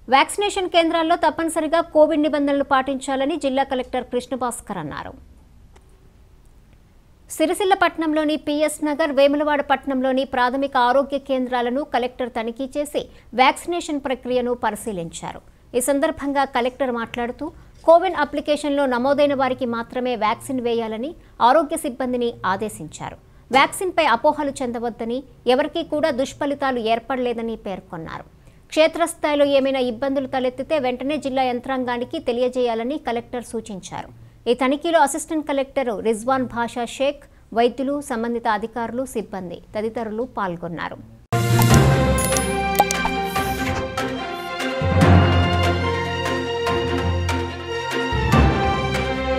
vaccination కేంద్రాల్లో తప్పనిసరిగా Covid నిబంధనలు పాటించాలని జిల్లా కలెక్టర్ కృష్ణభాస్కర్ అన్నారు సిరిసిల్ల పట్టణంలోని పిఎస్ నగర్ వేములవాడ పట్టణంలోని ప్రాథమిక ఆరోగ్య కేంద్రాలను కలెక్టర్ తనిఖీ చేసి వ్యాక్సినేషన్ ప్రక్రియను పరిశీలించారు ఈ సందర్భంగా కలెక్టర్ మాట్లాడుతూ కోవిన్ అప్లికేషన్లో నమోదైన వారికి మాత్రమే వ్యాక్సిన్ వేయాలని ఆరోగ్య సిబ్బందిని ఆదేశించారు వ్యాక్సిన్పై అపోహలు చెందవద్దని ఎవరికీ కూడా దుష్ఫలితాలు ఏర్పడలేదని పేర్కొన్నారు క్షేత్రస్థాయిలో ఏమైనా ఇబ్బందులు తలెత్తితే వెంటనే జిల్లా యంత్రాంగానికి తెలియజేయాలని కలెక్టర్ సూచించారు ఈ తనిఖీలో అసిస్టెంట్ కలెక్టర్ రిజ్వాన్ భాషా షేక్ వైద్యులు సంబంధిత అధికారులు సిబ్బంది తదితరులు పాల్గొన్నారు